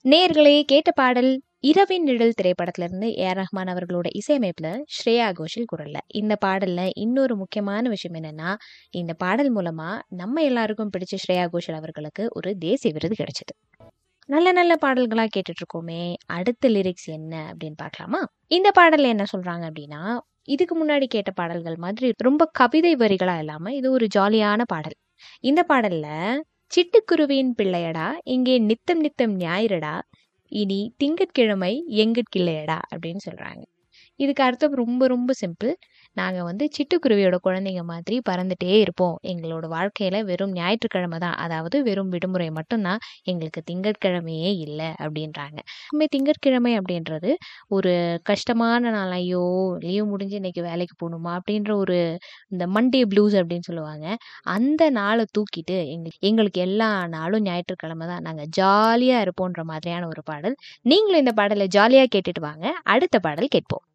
நேர்களே கேட்ட பாடல் இரவின் நிழல் திரைப்படத்திலிருந்து ஏ ஆர் ரஹ்மான் அவர்களோட இசையமைப்புல ஸ்ரேயா கோஷல் குரல்ல இந்த பாடல்ல இன்னொரு முக்கியமான விஷயம் என்னன்னா இந்த பாடல் மூலமா நம்ம எல்லாருக்கும் பிடிச்ச ஸ்ரேயா கோஷல் அவர்களுக்கு ஒரு தேசிய விருது கிடைச்சது நல்ல நல்ல பாடல்களா கேட்டுட்டு இருக்கோமே அடுத்த லிரிக்ஸ் என்ன அப்படின்னு பார்க்கலாமா இந்த பாடல்ல என்ன சொல்றாங்க அப்படின்னா இதுக்கு முன்னாடி கேட்ட பாடல்கள் மாதிரி ரொம்ப கவிதை வரிகளா இல்லாம இது ஒரு ஜாலியான பாடல் இந்த பாடல்ல சிட்டுக்குருவியின் பிள்ளையடா இங்கே நித்தம் நித்தம் ஞாயிறடா இனி திங்கட்கிழமை எங்கட்கிள்ளையடா அப்படின்னு சொல்றாங்க இதுக்கு அர்த்தம் ரொம்ப ரொம்ப சிம்பிள் நாங்கள் வந்து சிட்டுக்குருவியோட குழந்தைங்க மாதிரி பறந்துட்டே இருப்போம் எங்களோட வாழ்க்கையில் வெறும் ஞாயிற்றுக்கிழமை தான் அதாவது வெறும் விடுமுறை மட்டும்தான் எங்களுக்கு திங்கட்கிழமையே இல்லை அப்படின்றாங்க உண்மை திங்கட்கிழமை அப்படின்றது ஒரு கஷ்டமான நாள் ஐயோ லீவ் முடிஞ்சு இன்னைக்கு வேலைக்கு போகணுமா அப்படின்ற ஒரு இந்த மண்டே ப்ளூஸ் அப்படின்னு சொல்லுவாங்க அந்த நாளை தூக்கிட்டு எங்களுக்கு எங்களுக்கு எல்லா நாளும் ஞாயிற்றுக்கிழமை தான் நாங்கள் ஜாலியாக இருப்போன்ற மாதிரியான ஒரு பாடல் நீங்களும் இந்த பாடலை ஜாலியாக கேட்டுட்டு வாங்க அடுத்த பாடல் கேட்போம்